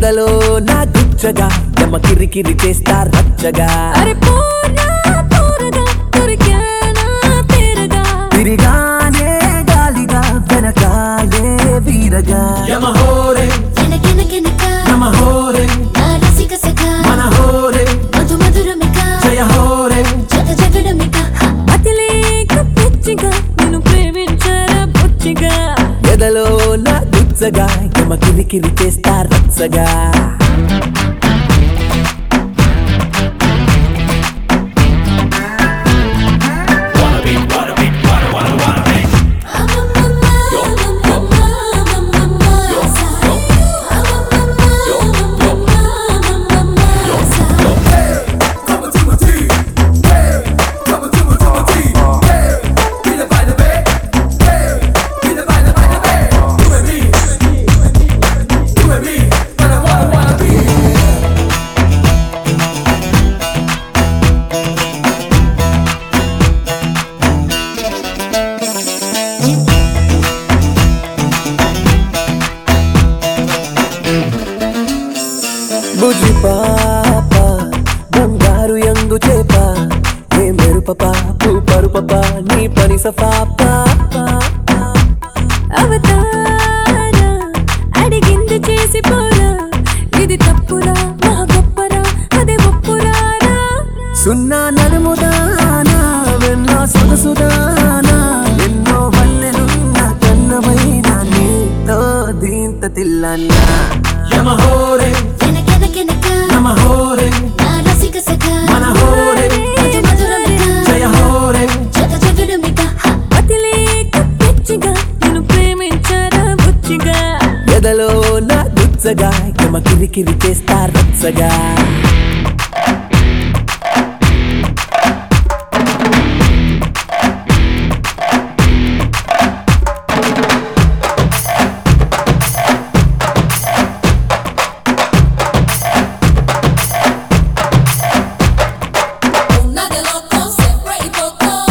ఎదలో నా గుచ్చగా యమ కిరికిరి చేస్తా రచ్చగా అరే పోరా పోరగా దొరికానా తీరగా తిరిగానే గాలిగా వెనకాలే వీరగా యమహోరే కెనకెనకెనక యమహోరే నా రసిక సఖ మన హోరే మధు మధురమిక జయ హోరే జగ జగడమిక అతిలేక పిచ్చిగా నేను ప్రేమించారా బుచ్చిగా ఎదలో నా గుచ్చగా యమ కిరికిరి చేస్తా రచ్చగా బుజ్జి పాప బంగారు యంగు చేప ఏ మెరుప పాపు పరుప నీ పని సఫాప అవతార అడిగింది చేసి పోరా ఇది తప్పురా మా గొప్పరా అదే ఒప్పురారా సున్నా నడుముదానా వెన్న సొగసుదానా ఎన్నో వల్లెలున్న కన్నమైన నీతో దీంత తిల్లన్నా యమహోరే కెనకెనకెనక నమహోరే నా రసిక సఖ మన హోరే మధు మధురమిక జయ హోరే జగ జగడమిక అతిలేక పిచ్చిగా నేను ప్రేమించారా బుచ్చిగా ఎదలో నా గుచ్చగా యమ కిరికిరి చేస్తా రచ్చగా Una de loco sempre y poco.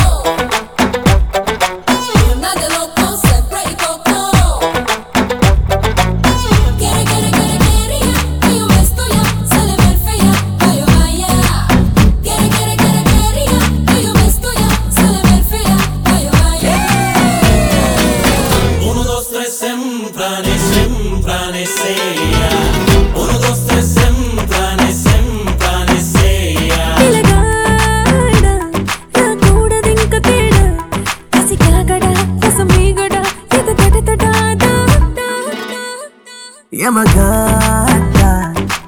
Una de loco sempre y poco. Quiere, quiere, quiere, quería que yo me estoy se le ve fea, que yo vaya. Quiere, quiere, quiere, quería que yo me estoy se le ve fea, que yo vaya. Uno, dos, tres, semprane, semprane, sea. Uno, dos, tres, semprane, semprane, sea. పిలగాడ రాకూడదింక తేడా కసి కాగడా రసమీగడా ఎద తడతడాదా యమగాట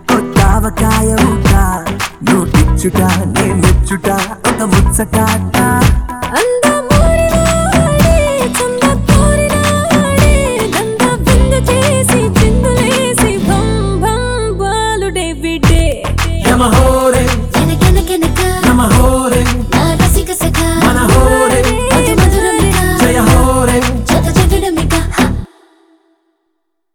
కొత్తావకాయ ఊట నువ్వు ఇచ్చుట నేను మెచ్చుట ఒక ముచ్చటాట